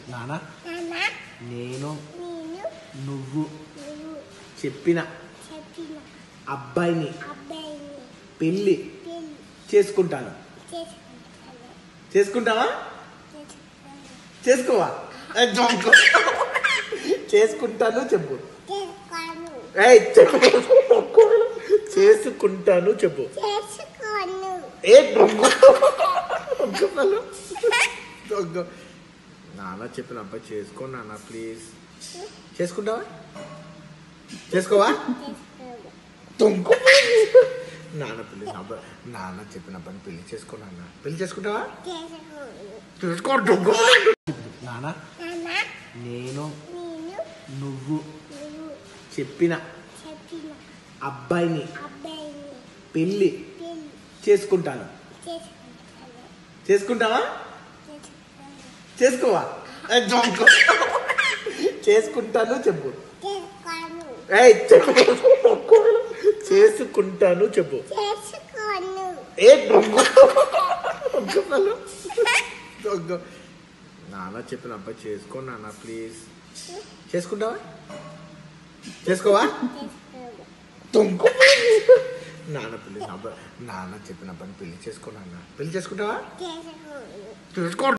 నాన్న నాన్న నేను నేను నువ్వు నువ్వు చెప్పిన చెప్పిన అబ్బాయిని అబ్బాయిని పెళ్ళి పెళ్లి చేసుకుంటాను చేసుకుంటాను చేసుకుంటావా చేసుకుంటాను చేసుకోవా ఏ, జోకు. చేసుకుంటాను చెప్పు చేసుకోను ఏయ్, చెప్పు చేసుకుంటాను చెప్పు చేసుకోను ఏ దొంగ దొంగలు. దొంగ నాన్న చెప్పిన అబ్బాయి చేసుకో నాన్న ప్లీజ్ చేసుకుంటావా చేసుకోవా చేసుకోను దొంగ నాన్న ప్లీజ్ అబ్బాయి నాన్న చెప్పిన అబ్బాయిని పెళ్లి చేసుకో నాన్న పెళ్లి చేసుకుంటావా చేసుకోను చేసుకో దొంగ నాన్న నాన్న నేను నేను నువ్వు నువ్వు చెప్పిన చెప్పిన అబ్బాయిని అబ్బాయిని పెళ్ళి పెళ్లి చేసుకుంటాను చేసుకుంటాను చేసుకుంటావా చేసుకుంటాను చేసుకోవా ఏ, దొంగ చేసుకుంటాను చెప్పు చేసుకోను ఏయ్, చెప్పు చేసుకుంటాను చెప్పు చేసుకోను ఏ దొంగ దొంగలు. దొంగ నాన్న చెప్పిన అబ్బాయి చేసుకో నాన్న ప్లీజ్ చేసుకుంటావా చేసుకోవా చేసుకోను దొంగ నాన్న ప్లీజ్ అబ్బాయి నాన్న చెప్పిన అబ్బాయిని పెళ్లి చేసుకో నాన్న పెళ్లి చేసుకుంటావా చేసుకోను చేసుకో